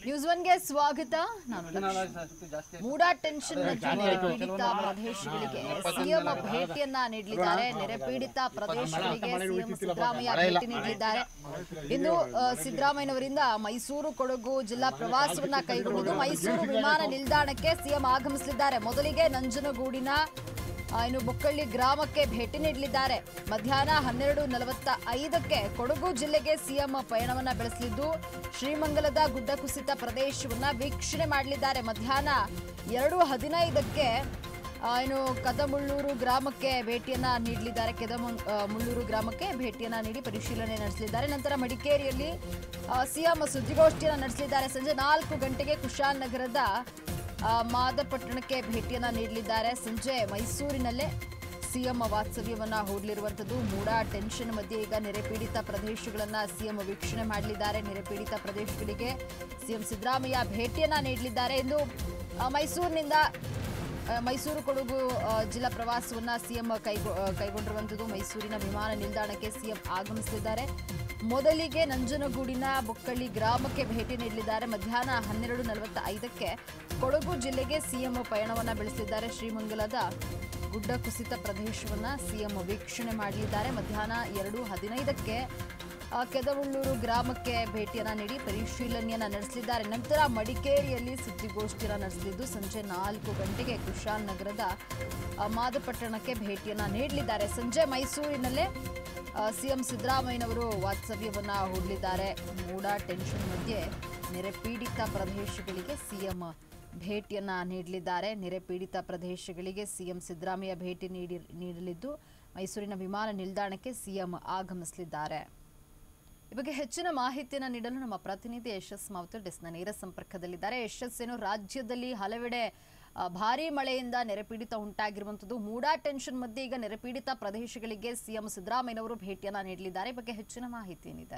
News ಒನ್ಗೆ ಸ್ವಾಗತ ನಾನು ಲಕ್ಷ್ಮಿ. ಮೂಡ tension ನದಿ ನೆರೆ ಪೀಡಿತ ಪ್ರದೇಶಗಳಿಗೆ ಸಿಎಂ ಭೇಟಿಯನ್ನ ನೀಡಲಿದ್ದಾರೆ ನೆರೆ ಪೀಡಿತ ಪ್ರದೇಶಗಳಿಗೆ ಸಿಎಂ ಸಿದ್ದರಾಮಯ್ಯ ಭೇಟಿ ನೀಡಲಿದ್ದಾರೆ ಇಂದು ಆ, ಸಿದ್ದರಾಮಯ್ಯನವರಿಂದ ಮೈಸೂರು ಕೊಡಗು ಜಿಲ್ಲಾ ಪ್ರವಾಸವನ್ನ ಕೈಗೊಂಡಿದ್ದು ಮೈಸೂರು ವಿಮಾನ ನಿಲ್ದಾಣಕ್ಕೆ ಸಿಎಂ ಆಗಮಿಸಲಿದ್ದಾರೆ ಮೊದಲಿಗೆ ನಂಜನಗೂಡಿನ ಆ, ಇನ್ನು ಬೊಕ್ಕಳ್ಳಿ ಗ್ರಾಮಕ್ಕೆ ಭೇಟಿ ನೀಡಲಿದ್ದಾರೆ ಮಧ್ಯಾಹ್ನ ಹನ್ನೆರಡು ನಲವತ್ತ ಐದಕ್ಕೆ ಕೊಡಗು ಜಿಲ್ಲೆಗೆ ಸಿಎಂ ಪಯಣವನ್ನ ಬೆಳೆಸಲಿದ್ದು ಶ್ರೀಮಂಗಲದ ಗುಡ್ಡ ಕುಸಿತ ಪ್ರದೇಶವನ್ನ ವೀಕ್ಷಣೆ ಮಾಡಲಿದ್ದಾರೆ ಮಧ್ಯಾಹ್ನ ಎರಡು ಹದಿನೈದಕ್ಕೆ ಆ, ಇನ್ನು ಕದಮುಳ್ಳೂರು ಗ್ರಾಮಕ್ಕೆ ಭೇಟಿಯನ್ನ ನೀಡಲಿದ್ದಾರೆ ಕೆದಮು- ಆ, ಮುಳ್ಳೂರು ಗ್ರಾಮಕ್ಕೆ ಭೇಟಿಯನ್ನ ನೀಡಿ ಪರಿಶೀಲನೆ ನಡೆಸಲಿದ್ದಾರೆ ನಂತರ ಮಡಿಕೇರಿಯಲ್ಲಿ ಆ, ಸಿಎಂ ಸುದ್ದಿಗೋಷ್ಠಿಯನ್ನ ನಡೆಸಲಿದ್ದಾರೆ ಸಂಜೆ ನಾಲ್ಕು ಗಂಟೆಗೆ ಕುಶಾಲನಗರದ ಆ, ಮಾದಪಟ್ಟಣಕ್ಕೆ ಭೇಟಿಯನ್ನ ನೀಡಲಿದ್ದಾರೆ ಸಂಜೆ ಮೈಸೂರಿನಲ್ಲೇ ಸಿಎಂ ವಾಸ್ತವ್ಯವನ್ನ ಹೂಡಲಿರುವಂಥದ್ದು ಮೂಡ ಟೆನ್ಷನ್ ಮಧ್ಯೆ ಈಗ ನೆರೆ ಪೀಡಿತ ಪ್ರದೇಶಗಳನ್ನ ಸಿಎಂ ವೀಕ್ಷಣೆ ಮಾಡಲಿದ್ದಾರೆ ನೆರೆ ಪೀಡಿತ ಪ್ರದೇಶಗಳಿಗೆ ಸಿಎಂ ಸಿದ್ದರಾಮಯ್ಯ ಭೇಟಿಯನ್ನ ನೀಡಲಿದ್ದಾರೆ ಎಂದು ಆ, ಮೈಸೂರಿನಿಂದ ಆ, ಮೈಸೂರು ಕೊಡಗು ಆ, ಜಿಲ್ಲಾ ಪ್ರವಾಸವನ್ನ ಸಿಎಂ ಕೈಗೊ ಆ, ಕೈಗೊಂಡಿರುವಂಥದ್ದು ಮೈಸೂರಿನ ವಿಮಾನ ನಿಲ್ದಾಣಕ್ಕೆ ಸಿಎಂ ಆಗಮಿಸಲಿದ್ದಾರೆ ಮೊದಲಿಗೆ ನಂಜನಗೂಡಿನ ಬೊಕ್ಕಳ್ಳಿ ಗ್ರಾಮಕ್ಕೆ ಭೇಟಿ ನೀಡಲಿದ್ದಾರೆ ಮಧ್ಯಾಹ್ನ ಹನ್ನೆರಡು ನಲವತ್ತ ಐದಕ್ಕೆ ಕೊಡಗು ಜಿಲ್ಲೆಗೆ ಸಿಎಂ ಪಯಣವನ್ನ ಬೆಳೆಸಲಿದ್ದಾರೆ ಶ್ರೀಮಂಗಲದ ಗುಡ್ಡ ಕುಸಿತ ಪ್ರದೇಶವನ್ನ ಸಿಎಂ ವೀಕ್ಷಣೆ ಮಾಡಲಿದ್ದಾರೆ ಮಧ್ಯಾಹ್ನ ಎರಡು ಹದಿನೈದಕ್ಕೆ ಆ, ಕೆದವುಳ್ಳೂರು ಗ್ರಾಮಕ್ಕೆ ಭೇಟಿಯನ್ನ ನೀಡಿ ಪರಿಶೀಲನೆಯನ್ನ ನಡೆಸಲಿದ್ದಾರೆ ನಂತರ ಮಡಿಕೇರಿಯಲ್ಲಿ ಸುದ್ದಿಗೋಷ್ಠಿಯನ್ನ ನಡೆಸಲಿದ್ದು ಸಂಜೆ ನಾಲ್ಕು ಗಂಟೆಗೆ ಕುಶಾಲನಗರದ ಆ, ಮಾದಪಟ್ಟಣಕ್ಕೆ ಭೇಟಿಯನ್ನ ನೀಡಲಿದ್ದಾರೆ ಸಂಜೆ ಮೈಸೂರಿನಲ್ಲೇ ಆ, ಸಿಎಂ ಸಿದ್ದರಾಮಯ್ಯನವರು ವಾಸ್ತವ್ಯವನ್ನ ಹೂಡಲಿದ್ದಾರೆ ಮೂಡ ಟೆನ್ಷನ್ ಮಧ್ಯೆ ನೆರೆ ಪೀಡಿತ ಪ್ರದೇಶಗಳಿಗೆ ಸಿಎಂ ಭೇಟಿಯನ್ನ ನೀಡಲಿದ್ದಾರೆ ನೆರೆ ಪೀಡಿತ ಪ್ರದೇಶಗಳಿಗೆ ಸಿಎಂ ಸಿದ್ದರಾಮಯ್ಯ ಭೇಟಿ ನೀಡಿ ನೀಡಲಿದ್ದು ಮೈಸೂರಿನ ವಿಮಾನ ನಿಲ್ದಾಣಕ್ಕೆ ಸಿಎಂ ಆಗಮಿಸಲಿದ್ದಾರೆ ಈ ಬಗ್ಗೆ ಹೆಚ್ಚಿನ ಮಾಹಿತಿಯನ್ನು ನೀಡಲು ನಮ್ಮ ಪ್ರತಿನಿಧಿ ಯಶಸ್ ಮಾವತಿ ಡೆಸ್ನ ನೇರ ಸಂಪರ್ಕದಲ್ಲಿದ್ದಾರೆ ಯಶಸ್ ಏನು ರಾಜ್ಯದಲ್ಲಿ ಹಲವೆಡೆ ಆ, ಭಾರೀ ಮಳೆಯಿಂದ ನೆರೆಪೀಡಿತ ಉಂಟಾಗಿರುವಂಥದ್ದು ಮೂಡಾ ಟೆನ್ಷನ್ ಮಧ್ಯೆ ಈಗ ನೆರೆಪೀಡಿತ ಪ್ರದೇಶಗಳಿಗೆ ಸಿಎಂ ಸಿದ್ದರಾಮಯ್ಯನವರು ಭೇಟಿಯನ್ನ ನೀಡಲಿದ್ದಾರೆ ಈ ಬಗ್ಗೆ ಹೆಚ್ಚಿನ ಮಾಹಿತಿ ಏನಿದೆ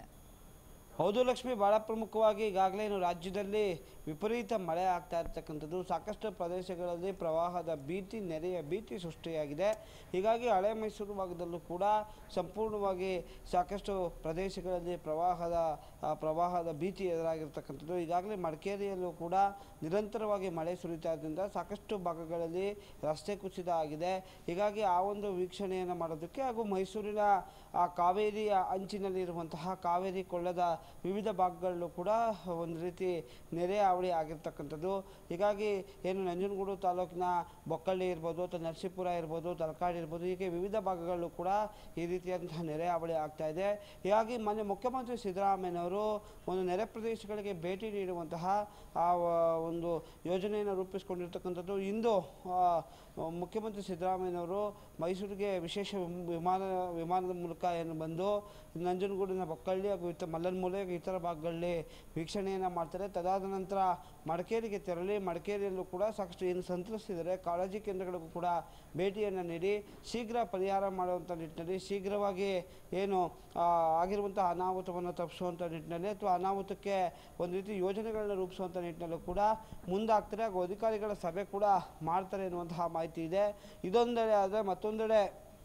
ಹೌದು ಲಕ್ಷ್ಮಿ ಬಹಳ ಪ್ರಮುಖವಾಗಿ ಈಗಾಗಲೇ ಏನು ರಾಜ್ಯದಲ್ಲಿ ವಿಪರೀತ ಮಳೆ ಆಗ್ತಾ ಇರ್ತಕ್ಕಂಥದ್ದು ಸಾಕಷ್ಟು ಪ್ರದೇಶಗಳಲ್ಲಿ ಪ್ರವಾಹದ ಭೀತಿ ನೆರೆಯ ಭೀತಿ ಸೃಷ್ಟಿಯಾಗಿದೆ ಹೀಗಾಗಿ ಹಳೆ ಮೈಸೂರು ಭಾಗದಲ್ಲೂ ಕೂಡ ಸಂಪೂರ್ಣವಾಗಿ ಸಾಕಷ್ಟು ಪ್ರದೇಶಗಳಲ್ಲಿ ಪ್ರವಾಹದ ಆ, ಪ್ರವಾಹದ ಭೀತಿ ಎದುರಾಗಿರ್ತಕ್ಕಂಥದ್ದು ಈಗಾಗಲೇ ಮಡಿಕೇರಿಯಲ್ಲೂ ಕೂಡ ನಿರಂತರವಾಗಿ ಮಳೆ ಸುರಿತಾ ಇದ್ದರಿಂದ ಸಾಕಷ್ಟು ಭಾಗಗಳಲ್ಲಿ ರಸ್ತೆ ಕುಸಿತ ಆಗಿದೆ ಹೀಗಾಗಿ ಆ ಒಂದು ವೀಕ್ಷಣೆಯನ್ನು ಮಾಡೋದಕ್ಕೆ ಹಾಗೂ ಮೈಸೂರಿನ ಆ ಕಾವೇರಿಯ ಅಂಚಿನಲ್ಲಿರುವಂತಹ ಕಾವೇರಿ ಕೊಳ್ಳದ ವಿವಿಧ ಭಾಗಗಳಲ್ಲೂ ಕೂಡ ಒಂದು ರೀತಿ ನೆರೆ ಹಾವಳಿ ಆಗಿರ್ತಕ್ಕಂಥದ್ದು ಹೀಗಾಗಿ ಏನು ನಂಜನಗೂಡು ತಾಲೂಕಿನ ಬೊಕ್ಕಳ್ಳಿ ಇರ್ಬೋದು ಅಥವಾ ನರಸೀಪುರ ಇರ್ಬೋದು ತಲಕಾಡು ಇರ್ಬೋದು ಹೀಗೆ ವಿವಿಧ ಭಾಗಗಳಲ್ಲೂ ಕೂಡ ಈ ರೀತಿಯಾದಂತಹ ನೆರೆ ಹಾವಳಿ ಆಗ್ತಾ ಇದೆ ಹೀಗಾಗಿ ಮೊನ್ನೆ ಮುಖ್ಯಮಂತ್ರಿ ಸಿದ್ದರಾಮಯ್ಯನವರು ಒಂದು ನೆರೆ ಪ್ರದೇಶಗಳಿಗೆ ಭೇಟಿ ನೀಡುವಂತಹ ಆ ವ- ಒಂದು ಯೋಜನೆಯನ್ನು ರೂಪಿಸಿಕೊಂಡಿರ್ತಕ್ಕಂಥದ್ದು ಇಂದು ಆ, ಮುಖ್ಯಮಂತ್ರಿ ಸಿದ್ದರಾಮಯ್ಯನವರು ಮೈಸೂರಿಗೆ ವಿಶೇಷ ವಿಮ್- ವಿಮಾನ ವಿಮಾನದ ಮೂಲಕ ಏನು ಬಂದು ನಂಜನಗೂಡಿನ ಬೊಕ್ಕಳ್ಳಿ ಹಾಗೂ ಇತರ ಮಲ್ಲನ್ಮೂಲೆ ಹಾಗೂ ಇತರ ಭಾಗಗಳಲ್ಲಿ ವೀಕ್ಷಣೆಯನ್ನು ಮಾಡ್ತಾರೆ ತದಾದ ನಂತರ ಮಡಿಕೇರಿಗೆ ತೆರಳಿ ಮಡಿಕೇರಿಯಲ್ಲೂ ಕೂಡ ಸಾಕಷ್ಟು ಏನು ಸಂತ್ರಸ್ತಿದ್ದಾರೆ ಕಾಳಜಿ ಕೇಂದ್ರಗಳಿಗೂ ಕೂಡ ಭೇಟಿಯನ್ನು ನೀಡಿ ಶೀಘ್ರ ಪರಿಹಾರ ಮಾಡುವಂಥ ನಿಟ್ಟಿನಲ್ಲಿ ಶೀಘ್ರವಾಗಿ ಏನು ಆ, ಆಗಿರುವಂಥ ಅನಾಹುತವನ್ನು ತಪ್ಪಿಸುವಂಥ ನಿಟ್ಟಿನಲ್ಲಿ ಅಥವಾ ಅನಾಹುತಕ್ಕೆ ಒಂದು ರೀತಿ ಯೋಜನೆಗಳನ್ನ ರೂಪಿಸುವಂಥ ನಿಟ್ಟಿನಲ್ಲೂ ಕೂಡ ಮುಂದಾಗ್ತಾರೆ ಹಾಗೂ ಅಧಿಕಾರಿಗಳ ಸಭೆ ಕೂಡ ಮಾಡ್ತಾರೆ ಎನ್ನುವಂತಹ ಮಾಹಿತಿ ಇದೆ ಇದೊಂದೆಡೆ ಆದರೆ ಮತ್ತೊಂದೆಡೆ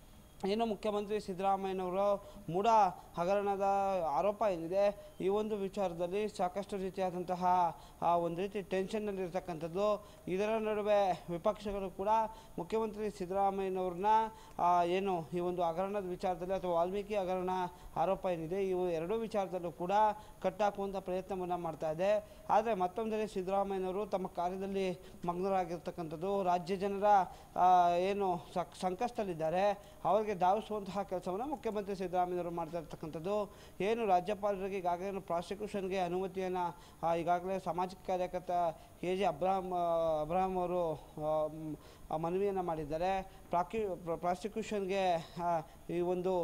ಏನು ಮುಖ್ಯಮಂತ್ರಿ ಸಿದ್ದರಾಮಯ್ಯನವರು ಮೂಢ ಹಗರಣದ ಆರೋಪ ಏನಿದೆ ಈ ಒಂದು ವಿಚಾರದಲ್ಲಿ ಸಾಕಷ್ಟು ರೀತಿಯಾದಂತಹ ಆ, ಒಂದು ರೀತಿ ಟೆನ್ಷನ್ನಲ್ಲಿರ್ತಕ್ಕಂಥದ್ದು ಇದರ ನಡುವೆ ವಿಪಕ್ಷಗಳು ಕೂಡ ಮುಖ್ಯಮಂತ್ರಿ ಸಿದ್ದರಾಮಯ್ಯನವ್ರನ್ನ ಆ, ಏನು ಈ ಒಂದು ಹಗರಣದ ವಿಚಾರದಲ್ಲಿ ಅಥವಾ ವಾಲ್ಮೀಕಿ ಹಗರಣ ಆರೋಪ ಏನಿದೆ ಇವು ಎರಡೂ ವಿಚಾರದಲ್ಲೂ ಕೂಡ ಕಟ್ಟಾಕುವಂಥ ಪ್ರಯತ್ನವನ್ನು ಮಾಡ್ತಾ ಇದೆ ಆದರೆ ಮತ್ತೊಂದೆಡೆ ಸಿದ್ದರಾಮಯ್ಯನವರು ತಮ್ಮ ಕಾರ್ಯದಲ್ಲಿ ಮಗ್ನರಾಗಿರ್ತಕ್ಕಂಥದ್ದು ರಾಜ್ಯ ಜನರ ಆ, ಏನು ಸಕ್- ಸಂಕಷ್ಟದಲ್ಲಿದ್ದಾರೆ ಅವರಿಗೆ ಧಾವಿಸುವಂತಹ ಕೆಲಸವನ್ನು ಮುಖ್ಯಮಂತ್ರಿ ಸಿದ್ದರಾಮಯ್ಯನವರು ಮಾಡ್ತಾ ಇರ್ತಕ್ಕಂಥದ್ದು ಏನು ರಾಜ್ಯಪಾಲರಿಗೆ ಈಗಾಗಲೇ ಪ್ರಾಸಿಕ್ಯೂಷನ್ಗೆ ಅನುಮತಿಯನ್ನು ಈಗಾಗಲೇ ಸಾಮಾಜಿಕ ಕಾರ್ಯಕರ್ತ ಕೆ ಜೆ ಅಬ್ರಾಹಂ ಆ, ಅಬ್ರಾಹಂ ಅವರು ಆ, ಮ್, ಆ ಮನವಿಯನ್ನು ಮಾಡಿದ್ದಾರೆ ಪ್ರಾಕ್ಯೂ ಪ್ರಾಸಿಕ್ಯೂಷನ್ಗೆ ಈ ಒಂದು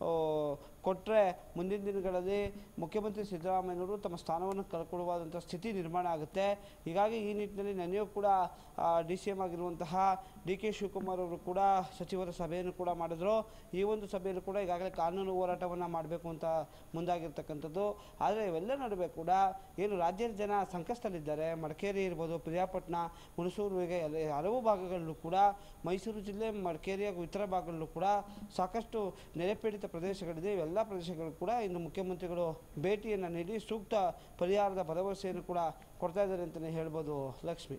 ಕೊಟ್ಟರೆ ಮುಂದಿನ ದಿನಗಳಲ್ಲಿ ಮುಖ್ಯಮಂತ್ರಿ ಸಿದ್ದರಾಮಯ್ಯನವರು ತಮ್ಮ ಸ್ಥಾನವನ್ನು ಕಳ್ಕೊಳ್ಳುವಾದಂಥ ಸ್ಥಿತಿ ನಿರ್ಮಾಣ ಆಗುತ್ತೆ ಹೀಗಾಗಿ ಈ ನಿಟ್ಟಿನಲ್ಲಿ ನನಗೂ ಕೂಡ ಡಿ ಸಿ ಎಂ ಆಗಿರುವಂತಹ ಡಿ ಕೆ ಶಿವಕುಮಾರ್ ಅವರು ಕೂಡ ಸಚಿವರ ಸಭೆಯನ್ನು ಕೂಡ ಮಾಡಿದ್ರು ಈ ಒಂದು ಸಭೆಯಲ್ಲೂ ಕೂಡ ಈಗಾಗಲೇ ಕಾನೂನು ಹೋರಾಟವನ್ನು ಮಾಡಬೇಕು ಅಂತ ಮುಂದಾಗಿರ್ತಕ್ಕಂಥದ್ದು ಆದರೆ ಇವೆಲ್ಲ ನಡುವೆ ಕೂಡ ಏನು ರಾಜ್ಯದ ಜನ ಸಂಕಷ್ಟದಲ್ಲಿದ್ದಾರೆ ಮಡಿಕೇರಿ ಇರ್ಬೋದು ಪ್ರಿಯಾಪಟ್ಟಣ ಹುಣಸೂರು ಹೀಗೆ ಎಲ್ಲ- ಹಲವು ಭಾಗಗಳಲ್ಲೂ ಕೂಡ ಮೈಸೂರು ಜಿಲ್ಲೆ ಮಡಿಕೇರಿ ಹಾಗೂ ಇತರ ಭಾಗಗಳಲ್ಲೂ ಕೂಡ ಸಾಕಷ್ಟು ನೆರೆ ಪೀಡಿತ ಪ್ರದೇಶಗಳಿದೆ ಇವೆಲ್ಲ ಎಲ್ಲ ಪ್ರದೇಶಗಳು ಕೂಡ ಇನ್ನು ಮುಖ್ಯಮಂತ್ರಿಗಳು ಭೇಟಿಯನ್ನು ನೀಡಿ ಸೂಕ್ತ ಪರಿಹಾರದ ಭರವಸೆಯನ್ನು ಕೂಡ ಕೊಡ್ತಾ ಇದ್ದಾರೆ ಅಂತಲೇ ಹೇಳ್ಬೋದು ಲಕ್ಷ್ಮಿ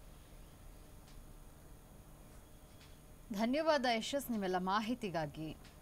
ಧನ್ಯವಾದ ಯಶಸ್ ನಿಮ್ಮೆಲ್ಲ ಮಾಹಿತಿಗಾಗಿ